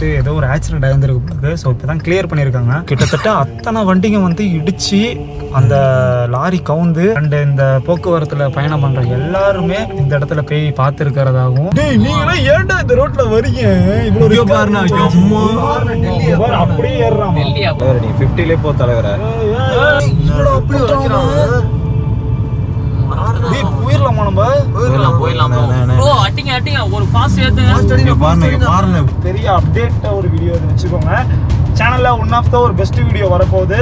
வந்துட்டு ஏதோ ஒரு ஆக்சிடென்ட் ஆயிருந்திருக்கு போகுது ஸோ இப்போ தான் கிளியர் பண்ணியிருக்காங்க கிட்டத்தட்ட அத்தனை வண்டிங்க வந்து இடிச்சு அந்த லாரி கவுந்து அண்ட் இந்த போக்குவரத்துல பயணம் பண்ற எல்லாருமே இந்த இடத்துல போய் பார்த்துருக்கிறதாகவும் நீங்களே ஏன்டா இந்த ரோட்ல வரீங்க இவ்வளவு பாருண்ணா அப்படியே ஏறுறான் தலைவரே, நீ 50 லே போ தலைவரே போயிடலாமா நம்ம போயிடலாம் போயிடலாம் ப்ரோ அட்டிங்க அட்டிங்க ஒரு பாஸ் ஏத்துங்க இங்க பாருங்க இங்க பாருங்க பெரிய அப்டேட் ஒரு வீடியோ வச்சுக்கோங்க சேனல்ல ஒன் ஆஃப் த ஒரு பெஸ்ட் வீடியோ வரப்போகுது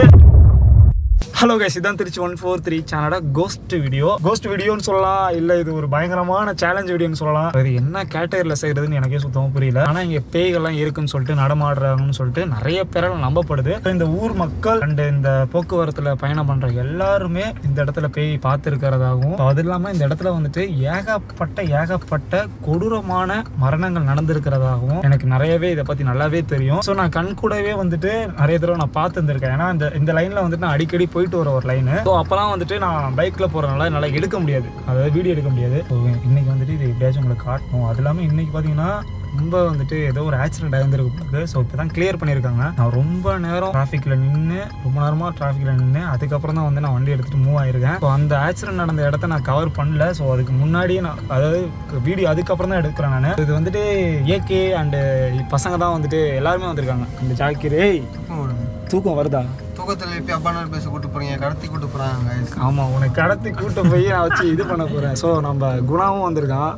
ஹலோ கைஸ் இதான் திருச்சி ஒன் ஃபோர் த்ரீ சேனலோட கோஸ்ட் வீடியோ கோஸ்ட் வீடியோன்னு சொல்லலாம் இல்லை இது ஒரு பயங்கரமான சேலஞ்ச் வீடியோன்னு சொல்லலாம் இது என்ன கேட்டகரியில் செய்யறதுன்னு எனக்கே சுத்தமாக புரியல ஆனால் இங்கே பேய்கள்லாம் இருக்குன்னு சொல்லிட்டு நடமாடுறாங்கன்னு சொல்லிட்டு நிறைய பேரால் நம்பப்படுது இந்த ஊர் மக்கள் அண்ட் இந்த போக்குவரத்தில் பயணம் பண்ணுற எல்லாருமே இந்த இடத்துல பேய் பார்த்துருக்கிறதாகவும் அது இல்லாமல் இந்த இடத்துல வந்துட்டு ஏகப்பட்ட ஏகப்பட்ட கொடூரமான மரணங்கள் நடந்திருக்கிறதாகவும் எனக்கு நிறையவே இதை பற்றி நல்லாவே தெரியும் ஸோ நான் கண் கூடவே வந்துட்டு நிறைய தடவை நான் பார்த்து இருந்திருக்கேன் ஏன்னா இந்த இந்த லைனில் வந்துட்டு நான் அடிக்கடி போயிட்டு வர ஒரு லைனு ஸோ அப்போலாம் வந்துட்டு நான் பைக்கில் போகிறனால என்னால் எடுக்க முடியாது அதாவது வீடியோ எடுக்க முடியாது ஸோ இன்னைக்கு வந்துட்டு இது எப்படியாச்சும் உங்களுக்கு காட்டணும் அது இல்லாமல் இன்னைக்கு பார்த்தீங்கன்னா ரொம்ப வந்துட்டு ஏதோ ஒரு ஆக்சிடென்ட் ஆயிருந்திருக்கு போகுது ஸோ இப்போ தான் கிளியர் பண்ணியிருக்காங்க நான் ரொம்ப நேரம் டிராஃபிக்கில் நின்று ரொம்ப நேரமாக டிராஃபிக்கில் நின்று அதுக்கப்புறம் தான் வந்து நான் வண்டி எடுத்துகிட்டு மூவ் ஆயிருக்கேன் ஸோ அந்த ஆக்சிடென்ட் நடந்த இடத்த நான் கவர் பண்ணல ஸோ அதுக்கு முன்னாடியே நான் அதாவது வீடியோ அதுக்கப்புறம் தான் எடுக்கிறேன் நான் இது வந்துட்டு ஏகே அண்டு பசங்க தான் வந்துட்டு எல்லாருமே வந்திருக்காங்க இந்த ஜாக்கிரே தூக்கம் வருதா தூக்கத்தில் இப்படி அப்பா நாள் பேச கூட்டு போறீங்க கடத்தி கூட்டு போறாங்க guys. ஆமாம் உனக்கு கடத்தி கூட்ட போய் நான் வச்சு இது பண்ண போகிறேன் ஸோ நம்ம குணாவும் வந்திருக்கான்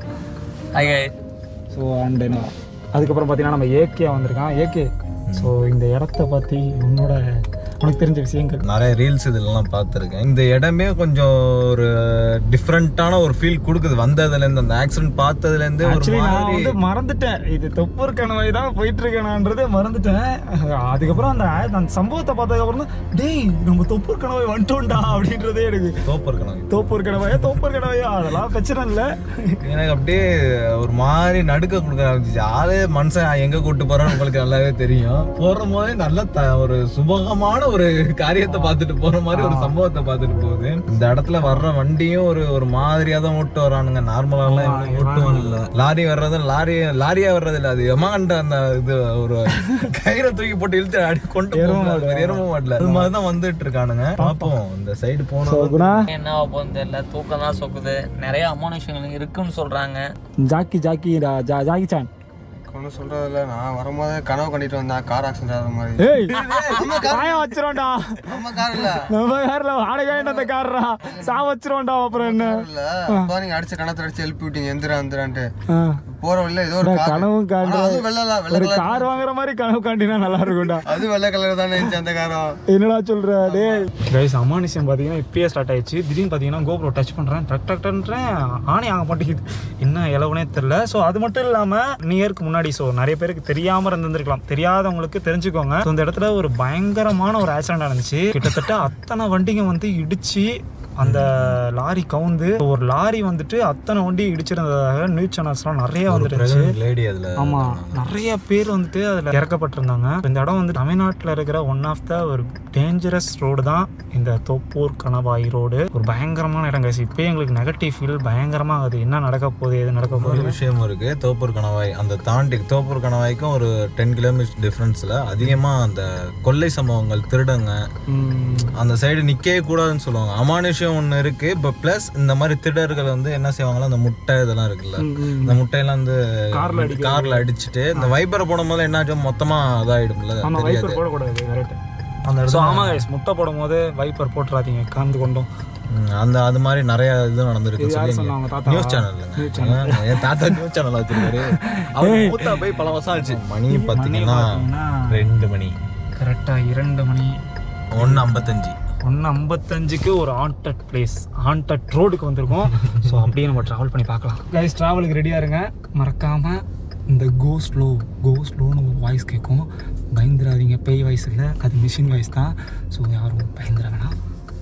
ஸோ அண்டு நான் அதுக்கப்புறம் பார்த்தீங்கன்னா நம்ம ஏகே வந்திருக்கான் ஏகே ஸோ இந்த இடத்த பற்றி உன்னோட உனக்கு தெரிஞ்ச விஷயங்கள் நிறைய ரீல்ஸ் இதெல்லாம் பார்த்துருக்கேன் இந்த இடமே கொஞ்சம் ஒரு டிஃப்ரெண்ட்டான ஒரு ஃபீல் கொடுக்குது வந்ததுலேருந்து அந்த ஆக்சிடென்ட் பார்த்ததுலேருந்து ஒரு ஆக்சுவலி நான் மாதிரி வந்து மறந்துட்டேன் இது தொப்பூர் கணவாய் தான் போயிட்டு இருக்கேனான்றதே மறந்துட்டேன் அதுக்கப்புறம் அந்த ஆ- அந்த சம்பவத்தை பார்த்ததுக்கப்புறம் தான் டேய் நம்ம தொப்பூர் கணவாய் வந்துட்டோம்டா அப்படின்றதே எனக்கு தோப்பு இருக்கணும் தோப்பூர் கணவாயா தோப்பூர் கணவாயா அதெல்லாம் பிரச்சனை இல்லை எனக்கு அப்படியே ஒரு மாதிரி நடுக்க கொடுக்க ஆரம்பிச்சிச்சு ஆளே மனுஷன் எங்க கூட்டு போறான்னு உங்களுக்கு நல்லாவே தெரியும் போற போதே நல்ல த- ஒரு சுபகமான ஒரு காரியத்தை பார்த்துட்டு போற மாதிரி ஒரு சம்பவத்தை பார்த்துட்டு போகுது இந்த இடத்துல வர்ற வண்டியும் ஒரு ஒரு மாதிரியா தான் ஓட்டு வரானுங்க நார்மலாலாம் ஓட்டும் இல்ல லாரி வர்றது லாரி லாரியா வர்றது இல்ல அது எமாண்ட அந்த இது ஒரு கயிறை தூக்கி போட்டு இழுத்து அடி கொண்டு போகும் எரும மாட்டல அது மாதிரி தான் வந்துட்டு இருக்கானுங்க பாப்போம் இந்த சைடு போனா குணா என்ன ஆக போகுது தெரியல தூக்கம் தான் சொக்குது நிறைய அமானுஷங்கள் இருக்குன்னு சொல்றாங்க ஜாக்கி ஜாக்கி ரா- ஜா- ஜாக்கி சான் ஒன்றும் சொல்றதில்ல நான் வரும்போது கனவு கண்டிட்டு வந்தேன் கார் ஆக்சிடென்ட் ஆகிற மாதிரி ஏய் காயம் வச்சிரோம்டா நம்ம கார் இல்ல நம்ம கார்ல வாடகை அந்த கார்ரா சா வச்சிரோம்டா அப்புறம் என்ன கார் இல்ல அப்பா நீங்க அடிச்ச கணத்துல அடிச்சு எழுப்பி விட்டீங்க எந்திரா எந்திரான்ட்டு ஆ. போற வழியில ஏதோ ஒரு கார் கனவும் காண்ற அது வெள்ளை வெள்ளை ஒரு கலர் கார் வாங்குற மாதிரி கனவு காண்டினா நல்லா இருக்கும்டா அது வெள்ளை கலர் தானே இருந்துச்சு அந்த காரம் என்னடா சொல்ற டேய் கைஸ் அமானுஷம் பார்த்தீங்கன்னா இப்பயே ஸ்டார்ட் ஆயிடுச்சு திடீர்னு பார்த்தீங்கன்னா கோப்ரோ டச் பண்ணுறேன் டக் டக் டக்ன்றேன் ஆணி ஆக மாட்டேங்குது என்ன இலவனே தெரில ஸோ அது மட்டும் இல்லாமல் நியருக்கு முன்னாடி ஸோ நிறைய பேருக்கு தெரியாமல் இருந்திருக்கலாம் தெரியாதவங்களுக்கு தெரிஞ்சுக்கோங்க So, இந்த இடத்துல ஒரு பயங்கரமான ஒரு ஆக்சிடென்ட் நடந்துச்சு கிட்டத்தட்ட அத்தனை வண்டிங்க வந்து இடிச்சு அந்த லாரி கவுந்து ஒரு லாரி வந்துட்டு அத்தனை வண்டி இடிச்சிருந்ததாக நியூஸ் சேனல்ஸ்லாம் நிறைய வந்துருச்சு லேடி அதுல ஆமா நிறைய பேர் வந்துட்டு அதுல இறக்கப்பட்டிருந்தாங்க இந்த இடம் வந்து தமிழ்நாட்டுல இருக்கிற ஒன் ஆஃப் த ஒரு டேஞ்சரஸ் ரோடு தான் இந்த தோப்பூர் கணவாய் ரோடு ஒரு பயங்கரமான இடம் கைஸ் இப்போ எங்களுக்கு நெகட்டிவ் ஃபீல் பயங்கரமா அது என்ன நடக்க போகுது எது நடக்க ஒரு போகுது விஷயம் இருக்கு தோப்பூர் கணவாய் அந்த தாண்டி தோப்பூர் கணவாய்க்கும் ஒரு டென் கிலோமீட்டர் டிஃப்ரென்ஸ்ல அதிகமா அந்த கொள்ளை சம்பவங்கள் திருடங்க ம், அந்த சைடு நிக்கவே கூடாதுன்னு சொல்லுவாங்க அமானுஷம் ஒன்று இருக்கு இப்போ ப்ளஸ் இந்த மாதிரி திருடர்கள் வந்து என்ன செய்வாங்களா அந்த முட்டை இதெல்லாம் இருக்குல்ல ம், ம். இந்த முட்டையெல்லாம் வந்து கார்ல அடிக்கிறது. கார்ல அடிச்சுட்டு இந்த வைப்பரை போடும் போது என்னாச்சும் மொத்தமா இதாயிடும்ல ஆமா தெரியாது வைப்பர் போடக்கூடாது கரெக்ட் அந்த ஸோ இடத்துல ஆமா கைஸ் முட்டை போடும் போது வைப்பர் போட்டுறாதீங்க காந்து கொண்டோம் ம், அந்த அது மாதிரி நிறைய இது நடந்திருக்கு இது யார் சொல்லி சொன்னாங்க தாத்தா நியூஸ் சேனல்ல என் தாத்தா நியூஸ் சேனல் வச்சிருக்காரு அவர் மூத்தா போய் பல வருஷம் ஆச்சு மணி பாத்தீங்கன்னா ரெண்டு மணி கரெக்டா இரண்டு மணி ஒன்னு ஐம்பத்தஞ்சு ஒன்று ஐம்பத்தஞ்சுக்கு ஒரு ஹாண்டட் பிளேஸ் ஹாண்டட் ரோடுக்கு வந்திருக்கோம் ஸோ அப்படியே நம்ம ட்ராவல் பண்ணி பார்க்கலாம் கைஸ் ட்ராவலுக்கு ரெடியாக இருங்க மறக்காமல் இந்த கோ ஸ்லோ கோ ஸ்லோன்னு ஒரு வாய்ஸ் கேட்கும் பயந்துடாதீங்க பேய் வாய்ஸ் இல்லை அது மிஷின் வாய்ஸ் தான் ஸோ யாரும் பயந்துட வேணாம்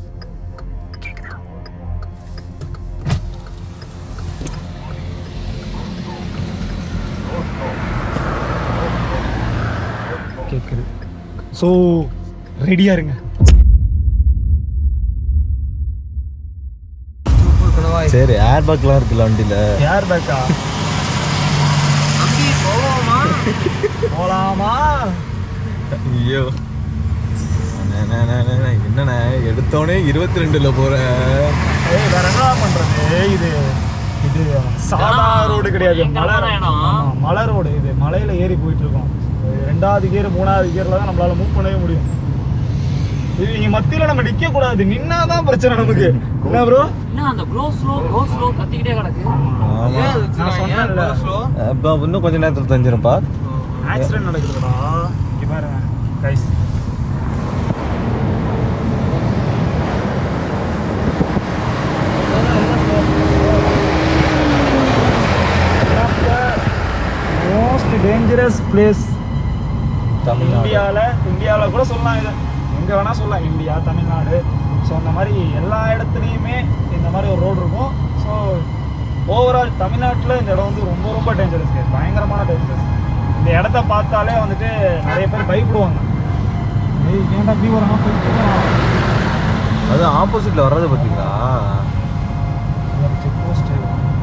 கேக்குதா? கேட்குது ஸோ ரெடியாக இருங்க சரி ஏர் பேக்லாம் இருக்குல்ல வண்டியில யார் பேக்கா தம்பி போவோமா போலாமா ஐயோ அண்ணே, அண்ணே, அண்ணே, அண்ணே, அண்ணே, என்னண்ணே எடுத்தோடனே இருபத்தி ரெண்டுல போற ஏய் வேற என்ன பண்றது இது இது சாதா ரோடு கிடையாது பயங்கரமான மலை இடம். ஆமா, மலை ரோடு இது மலையில ஏறி போயிட்டு இருக்கோம் இது ரெண்டாவது கியர் மூணாவது கியர்ல தான் நம்மளால மூவ் பண்ணவே முடியும் இது இங்க மத்தியில நம்ம நிக்க கூடாது நின்னாதான் பிரச்சனை நமக்கு என்ன ப்ரோ என்ன அந்த க்ளோ ஸ்லோ க்ளோ ஸ்லோ கத்திக்கிட்டே கிடக்கு ஆமா நான் சொன்னேன்ல அப்ப இன்னும் கொஞ்ச நேரத்துல தெரிஞ்சிருப்பா ஆக்சிடென்ட் நடக்குதுடா இங்க பாருங்க guys most dangerous place Tamil Nadu இந்தியாவில் இந்தியாவில் கூட சொல்லலாம் இதை எங்கே வேணால் சொல்லலாம் இந்தியா தமிழ்நாடு ஸோ அந்த மாதிரி எல்லா இடத்துலையுமே இந்த மாதிரி ஒரு ரோடு இருக்கும் ஸோ ஓவரால் தமிழ்நாட்டில் இந்த இடம் வந்து ரொம்ப ரொம்ப டேஞ்சரஸ் கேஸ் பயங்கரமான டேஞ்சரஸ் இந்த இடத்த பார்த்தாலே வந்துட்டு நிறைய பேர் பயப்படுவாங்க ஏய் ஏன்டா அப்படி வரான் அது ஆப்போசிட்ல வர்றது பாத்தீங்களா செக் போஸ்ட்டு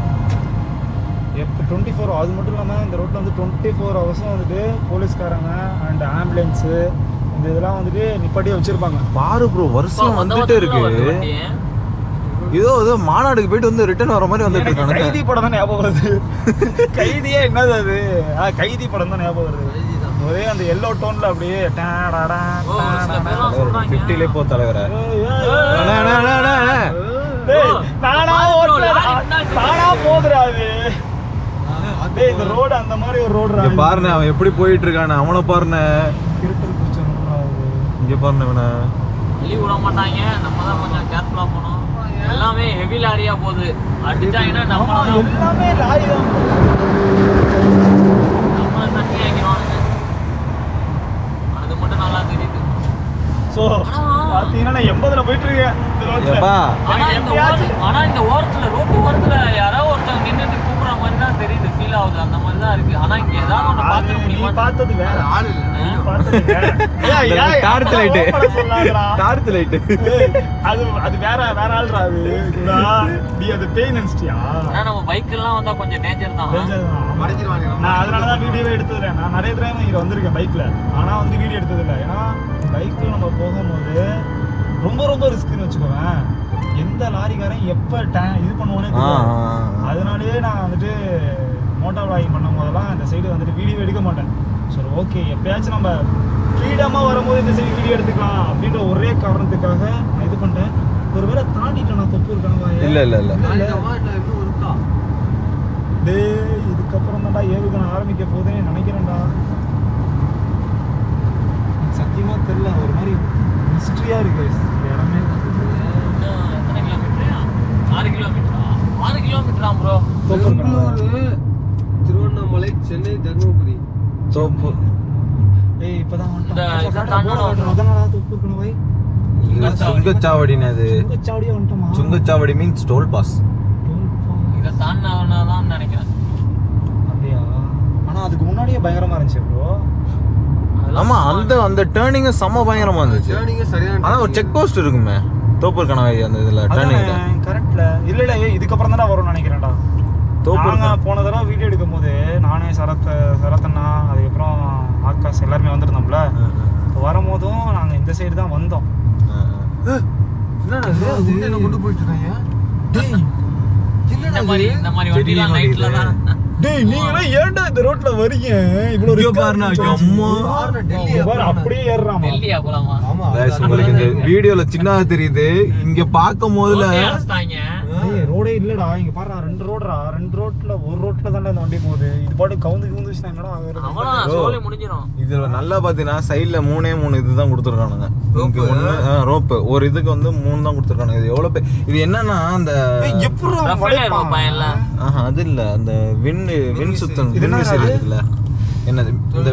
எப்போ டுவெண்ட்டி ஃபோர் அது மட்டும் இல்லாமல் இந்த ரோட்டில் வந்து டுவெண்ட்டி ஃபோர் ஹவர்ஸும் வந்துட்டு போலீஸ்காரங்க அண்ட் ஆம்புலன்ஸு இந்த இதெல்லாம் வந்துட்டு நிப்பாட்டியே வச்சுருப்பாங்க பாரு ப்ரோ வருஷம் வந்துட்டே இருக்கு ஏதோ ஏதோ மாநாடுக்கு போயிட்டு வந்து ரிட்டர்ன் வர மாதிரி வந்துட்டு எனக்கு கைதி இருக்கானுங்க படம் தான் ஞாபகம் வருது கைதியே என்னது அது ஆ கைதி படம் தான் ஞாபகம் வருது ஒரே அந்த எல்லோ டோன்ல அப்படியே டாடாடா, ஓ, சில பேர்லாம் டாடாடா. சொல்றாங்க. ஃபிஃப்டிலே போ தலைவர ஏய், ஏய், ஏய். அண்ணே, அண்ணே, அண்ணே, அண்ணே, அண்ணே. டேய், நானா ஓட்டல, நானா போகுதுடா அது. டேய், இந்த ரோடு அந்த மாதிரி ஒரு ரோடு இங்க பாருண்ணே அவன் எப்படி போயிட்டு இருக்கானே அவனை பாருண்ணே கிருட்டல் பிடிச்ச ரோடுடா அது. இங்க பாருண்ணே இவனை வெளிய விட மாட்டாங்க நம்ம தான் கொஞ்சம் கேர்ஃபுல்லா போகணும் எல்லாமே ஹெவி லாரியா போகுது அடிச்சாங்கன்னா நம்ம ஆமா, எல்லாமே லாரி தான் நம்ம தண்ணி ஆக்கிடுவானுங்க அது மட்டும் நல்லா தெரியுது ஸோ பார்த்தீங்கன்னா நான் எண்பதுல போயிட்டு இருக்கேன் இந்த ரோட்ல ஏப்பா ஆனா எனக்கு இந்த எப்பயாச்சும் ஓர- ஆனா இந்த ஓரத்துல ரோட்டு ஓரத்துல யாரோ ஒருத்தவங்க நின்னுட்டு கூப்பிடுற மாதிரி தான் தெரியுது ஃபீல் ஆகுது அந்த மாதிரி தான் இருக்கு ஆனா இங்க ஏதாவது ஒண்ணு அது பாத்துக்க நீ முடியுமா பார்த்தது வேற ஆள் இல்ல நீ பார்த்தது வேற ஏய், ஏய், டார்ச் அப்பெல்லாம் லைட்டு open பண்ண சொல்லாதடா. டார்ச் லைட்டு ஏய், அது அது வேற வேற ஆள்ரா அது குணா. நீ அது பேய் நினைச்சிட்டியா ஆனா நம்ம பைக் எல்லாம் வந்தா கொஞ்சம் டேஞ்சர் தான் Danger தான். மறைச்சிருவாங்க நான் அதனால தான் வீடியோவே எடுத்ததில்ல நான் நிறைய தடவை இங்க வந்திருக்கேன் பைக்ல ஆனா வந்து வீடியோ எடுத்ததில்ல ஏன்னா பைக்ல நம்ம போகும்போது ரொம்ப ரொம்ப ரிஸ்க்னு வச்சுக்கோவேன் எந்த லாரிக்காரன் எப்ப டே- இது பண்ணுவானே ஆ, தெரியாது. ஆ, ஆ. அதனாலேயே நான் வந்துட்டு மோட்டார் விளாகிங் பண்ணும் போதெல்லாம் இந்த சைடு வந்துட்டு வீடியோ எடுக்க மாட்டேன் சரி ஓகே எப்பயாச்சும் நம்ம ஃப்ரீடமாக வரும்போது இந்த சைடு வீடியோ எடுத்துக்கலாம் அப்படின்ற ஒரே காரணத்துக்காக நான் இது பண்ணிட்டேன் ஒருவேளை தாண்டிட்டேன் நான் தப்பு இருக்காங்க இல்ல இல்ல இல்ல டேய் இதுக்கப்புறம் தான்டா ஏவுகணை ஆரம்பிக்க போகுதுன்னு நினைக்கிறேன்டா எனக்கு சத்தியமா தெரியல ஒரு மாதிரி மிஸ்ட்ரியா இருக்கு guys, இந்த இடமே இன்னும் எத்தனை கிலோமீட்டர் ஆறு கிலோமீட்டரா ஆறு கிலோமீட்டரா ப்ரோ பெங்களூரு திருவண்ணாமலை சென்னை தருமபுரி தோப்பு ஏய் இப்பதான் இந்த வந்துட்டோம் இதை காட்டுறா, தாண்டணும். போர்டு காட்டுறா, அதானடா தப்பு இருக்கணும் வை இது சுங்கச்சாவடின்னு அது சுங்கச்சாவடியே வந்துட்டோமா சுங்கச்சாவடி மீன்ஸ் டோல் பாஸ் இதை தாண்டினதான் நினைக்கிறேன் அப்படியா ஆனா அதுக்கு முன்னாடியே பயங்கரமா இருந்துச்சு ப்ரோ அதெல்லாம் ஆமா அந்த அந்த டேர்னிங் செம்ம பயங்கரமா இருந்துச்சு ஜேர்னிங்க சரியான ஆனா ஒரு செக் போஸ்ட் இருக்குமே தோப்பூர் கணவாய் அந்த இதுல டேர்னிங்ல கரெக்ட்ல இல்ல இல்ல ஏய், இதுக்கப்புறம் தானே வரும்னு நினைக்கிறேன்டா தோப்பூர் நாங்க போன தடவை வீடியோ எடுக்கும் போது நானே சரத் சரத்தண்ணா அதுக்கப்புறம் ஆகாஷ் எல்லாருமே வந்திருந்தோம்ல இப்போ வரும்போதும் நாங்க இந்த சைடு தான் வந்தோம் என்னடா இது என்ன கொண்டு போயிட்டு இருக்காங்க டேய் இந்த மாதிரி இந்த மாதிரி பெரிய வண்டிலாம் வண்டி நைட்ல இது. தான் டேய் நீங்களே ஏன்டா இந்த ரோட்ல வரீங்க இவ்வளவு இங்க risk ஆ பாருண்ணா, இருக்குன்னு அம்மா. சொல்லிட்டு. பாருண்ணா, டெல்லி இங்க பாரு, அப்படியே ஏறுறாமா டெல்லியா போலாமா ஆமா Guys, உங்களுக்கு இந்த வீடியோல சின்னதா தெரியுது இங்க பார்க்கும் போதுல ரோட்டே அடைச்சிட்டாங்க. ஏய் ரோடே இல்லடா இங்க பாரு ரெண்டு ரோடுடா ரெண்டு ரோட்ல ஒரு ரோட்ல தானே இந்த வண்டி போகுது இது பாட்டு கவுந்து கவுந்துச்சுன்னா என்னடா ஆகுறது அவ்வளவுதான் bro. சோலி முடிஞ்சிடும் இதுல நல்லா பாத்தீங்கன்னா சைடுல மூணே மூணு இதுதான் கொடுத்துருக்கானுங்க இங்க ஒண்ணு ரோப்பு ஒரு இதுக்கு வந்து மூணு தான் கொடுத்துருக்கானுங்க இது எவ்வளவு பே- இது என்னன்னா அந்த ஏய், எப்படிடா அவன் Rough வளைப்பான்? ஆயிரும் பையன் எல்லாம். ஆஹா அது இல்ல அந்த விண் விண் சுத்தம் இது விண் என்னடா விசிறி அது? இருக்குல்ல என்னது இந்த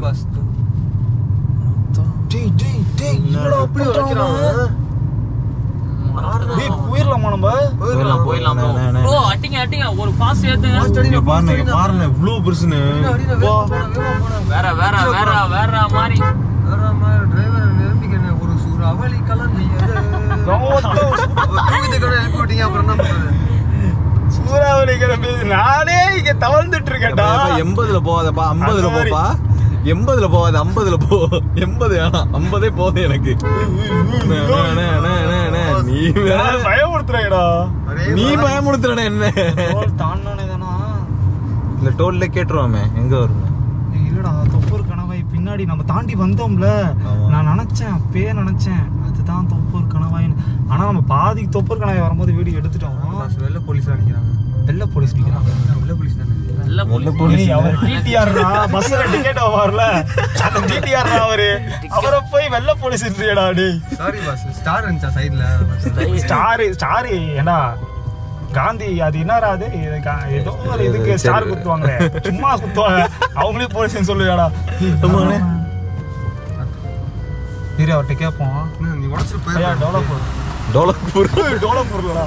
டேய் டேய் டேய் இவ்வளவு இப்படி வைக்கிறான் டேய் போயிரலாமா நம்ம போயிடலாம் போயிடலாம் bro. நே, நே, நே. bro அட்டிங்க அட்டிங்க ஒரு பாஸ் ஏத்துங்க இங்க பாருங்க இங்க பாருங்க இவ்வளவு பெருசுன்னு போ. வேற வேற வேற வேற மாதிரி டிரைவர் நிரம்பிக்க ஒரு சூறாவளி கலந்தியது தூக்கிட்டு கூட எழுப்பி விட்டீங்க அப்புறம் என்ன பண்றது சூறாவளி கிளம்பி நானே இங்க தவழ்ந்துட்டு இருக்கேன்டா எப்ப எண்பதுல போகாதப்பா ஐம்பதுல அந்த மாதிரி. போப்பா எண்பதுல போகாது ஐம்பதுல போ எண்பது வேணாம் ஐம்பதே போதும் எனக்கு அண்ணே, அண்ணே, அண்ணே, அண்ணே, அண்ணே, நீ வேற பயமுறுத்துறேடா நீ பயமுடுத்துறன என்ன தாண்டானே தானா இந்த டோல்ல கேட்டுருவாமே எங்க வருமே ஏய், இல்லடா தொப்பூர் கணவாய் பின்னாடி நம்ம தாண்டி வந்தோம்ல ஆமா. நான் நினைச்சேன் அப்பயே நினைச்சேன் அதுதான் தொப்பூர் கணவாய்னு ஆனா நம்ம பாதி தொப்பூர் கணவாய் வரும்போது வீடியோ எடுத்துட்டோம் வெள்ள போலீஸ் நினைக்கிறாங்க வெள்ள போலீஸ் நிக்கிறாங்க வெள்ள போலீஸ் தானே நல்ல போலீஸ் ஏய், அவர் டிடிஆர் பஸ்ல டிக்கெட் வரல அந்த டிடிஆர் அவரு அவரை போய் வெள்ள போலீஸ் இருந்தியடா டேய் சாரி பாஸ் ஸ்டார் இருந்துச்சா சைடுல ஸ்டார் ஸ்டார் ஏண்டா காந்தி அது என்னடா அது இது கா- ஏதோ ஒரு இதுக்கு ஸ்டார் குத்துவாங்களே சும்மா குத்துவாங்க அவங்களே போலீஸ்னு சொல்லுவாடா இரு அவர்கிட்ட கேட்போம் நீ உடச்சிட்டு ஐயா போய் டெவலப்பூர் டோலக்பூர் டெவலப்பூர்லடா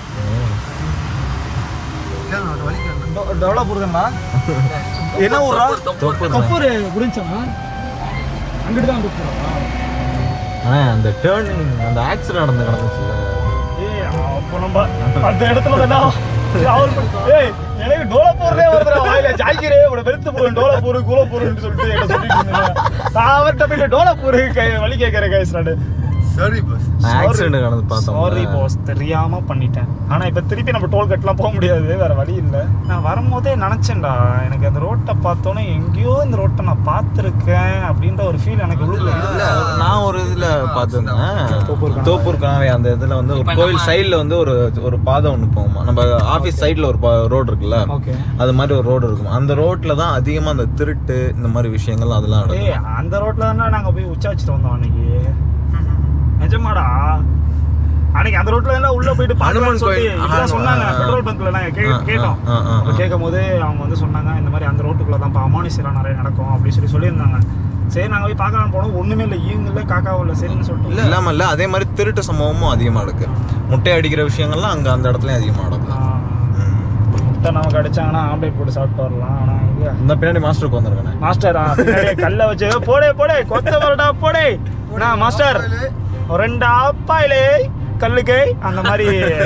வலிக்கிறேன் டெவலப்பூர் தான்டா என்ன ஊரா தொப்பூர் கப்பூர் புரிஞ்சா அங்கிட்டு தான் கூப்பிடுறா ஆ அந்த டேர்னிங் அந்த ஆக்சிடென்ட் நடந்து நடந்துச்சுல்ல ஏய் அப்போ நம்ம அந்த இடத்துல தானா அவர் ஏய் எனக்கு டோலப்பூர்லே வருதுடா வாயில ஜாய்க்கிறே உன வெறுத்து போறேன் டோலப்பூர் கூலப்பூர்னு சொல்லிட்டு என்ன சொல்லிட்டு இருந்தேன் நான் அவர்கிட்ட போயிட்டு டோலப்பூர் கை வழி கேட்கறேன் கைஸ் நாடு சாரி பாஸ் ஆக்சிடென்ட் நடந்து பார்த்தோம் சாரி பாஸ் தெரியாம பண்ணிட்டேன் ஆனா இப்ப திருப்பி நம்ம டோல் கட்லாம் போக முடியாது வேற வழி இல்ல நான் வரும்போதே நினைச்சேன்டா எனக்கு அந்த ரோட்டை பார்த்தோன்னே எங்கேயோ இந்த ரோட்டை நான் பார்த்துருக்கேன் அப்படின்ற ஒரு ஃபீல் எனக்கு உள்ள இல்ல நான் ஒரு இதுல பார்த்திருந்தேன் தோப்பூர் கணவாய். தோப்பூர் கணவாய் அந்த இதுல வந்து ஒரு இப்ப கோயில் நம்ம- சைடுல வந்து ஒரு ஒரு பாதை ஒண்ணு போகுமா நம்ம ஆபீஸ் சைடுல ஒரு ரோடு இருக்குல்ல ஓகே அது மாதிரி ஒரு ரோடு இருக்கும் அந்த ரோட்ல தான் அதிகமா அந்த திருட்டு இந்த மாதிரி விஷயங்கள் அதெல்லாம் ஏய் நடக்கும் அந்த ரோட்ல தானே நாங்க போய் உச்சா வச்சுட்டு வந்தோம் அன்னைக்கு நிஜமாடா அன்னைக்கு அந்த ரோட்ல எல்லாம் உள்ள போயிட்டு ஹனுமன் பார்க்கலாம்னு சொல்லி கோயில். இப்பதான் ஆ, சொன்னாங்க ஆ, ஆ. பெட்ரோல் பங்க்ல நாங்க கே- ஆ, ஆ, கேட்டோம் ஆ, ஆ, அப்ப ஆ. கேட்கும் போது அவங்க வந்து சொன்னாங்க இந்த மாதிரி அந்த ரோட்டுக்குள்ள தான் அமானுஷியெல்லாம் நிறைய நடக்கும் அப்படி சொல்லி சொல்லியிருந்தாங்க சரி நாங்க போய் பார்க்கலாம் போனோம் ஒண்ணுமே இல்லை ஈங்க இல்லை காக்காவும் இல்லை சரின்னு சொல்லிட்டு இல்லாம இல்ல அதே மாதிரி திருட்டு சம்பவமும் அதிகமா இருக்கு முட்டை அடிக்கிற விஷயங்கள்லாம் அங்க அந்த இடத்துலயும் அதிகமா நடக்கும் ஆ, முட்டை நமக்கு அடிச்சாங்கன்னா ஆம்லேட் போட்டு சாப்பிட்டு வரலாம் ஆனா இங்க இந்த பின்னாடி மாஸ்டருக்கு வந்திருக்கேனே மாஸ்டர் பின்னாடியே கல்ல வச்சு போடே போடே கொத்த வரடா போடே நான் மாஸ்டர் ரெண்டு ஆப்பாயிலே கல்லுக்கே அந்த மாதிரி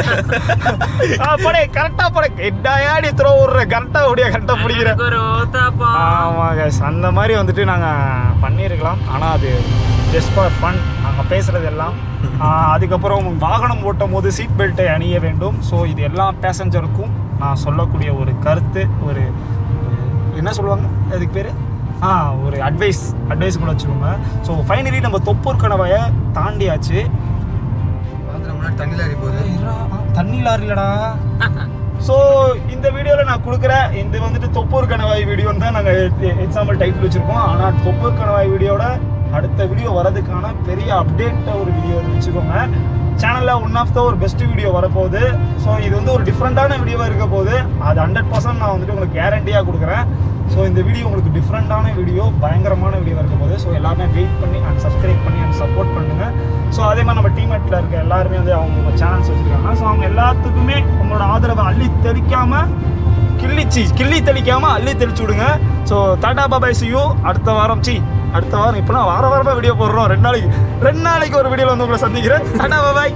ஆ, போடே கரெக்டா போடே எட்டாயாடி த்ரோ விடுற கரெக்டா ஓடியா கரெக்டா பிடிக்கிற எனக்கு ஒரு ஊத்தாப்பா. ஆமா guys அந்த மாதிரி வந்துட்டு நாங்க பண்ணியிருக்கலாம் ஆனா அது ஜஸ்ட் ஃபார் ஃபன் நாங்க பேசுறது எல்லாம் ஆ, அதுக்கப்புறம் வாகனம் ஓட்டும் போது சீட் பெல்ட்டை அணிய வேண்டும் ஸோ இது எல்லா பேசஞ்சருக்கும் நான் சொல்லக்கூடிய ஒரு கருத்து ஒரு ஒரு- என்ன சொல்லுவாங்க அதுக்கு பேர் ஆ ஒரு அட்வைஸ் அட்வைஸ் கூட வச்சுக்கோங்க ஸோ ஃபைனலி நம்ம தொப்பூர் கணவாயை தாண்டியாச்சு பாத்திரம் முன்னாடி தண்ணி லாரி போகுது தண்ணி லாரிலடா ஸோ இந்த வீடியோவில் நான் கொடுக்குற இந்த வந்துட்டு தொப்பூர் கணவாய் வீடியோன்னு தான் நாங்கள் எக்ஸாம்பிள் டைட்டில் வச்சுருக்கோம் ஆனால் தொப்பூர் கணவாய் வீடியோட அடுத்த வீடியோ வரதுக்கான பெரிய அப்டேட் ஒரு வீடியோ வச்சுக்கோங்க சேனலில் ஒன் ஆஃப் த ஒரு பெஸ்ட் வீடியோ வரப்போகுது ஸோ இது வந்து ஒரு டிஃப்ரெண்ட்டான வீடியோவாக இருக்க போகுது அது ஹண்ட்ரட் பர்சன்ட் நான் வந்துட்டு உங்களுக்கு கேரண்டியாக கொடுக்குறேன் ஸோ இந்த வீடியோ உங்களுக்கு டிஃப்ரெண்ட்டான வீடியோ பயங்கரமான வீடியோ இருக்க போகுது ஸோ எல்லாருமே வெயிட் பண்ணி அண்ட் சப்ஸ்கிரைப் பண்ணி அண்ட் சப்போர்ட் பண்ணுங்க ஸோ அதே மாதிரி நம்ம டீம்மேட்டில் இருக்க எல்லாருமே வந்து அவங்க சேனல்ஸ் வச்சுருக்காங்க ஸோ அவங்க எல்லாத்துக்குமே உங்களோட ஆதரவை அள்ளி தெளிக்காம கிள்ளிச்சி கிள்ளி தெளிக்காம அள்ளி தெளிச்சு விடுங்க ஸோ டாடா பாபாய் சியூ அடுத்த வாரம் சி அடுத்த வாரம் இப்போ நான் வார வாரமாக வீடியோ போடுறோம் ரெண்டு நாளைக்கு ரெண்டு நாளைக்கு ஒரு வீடியோவில் வந்து உங்களை சந்திக்கிறேன் டாடா பாபாய்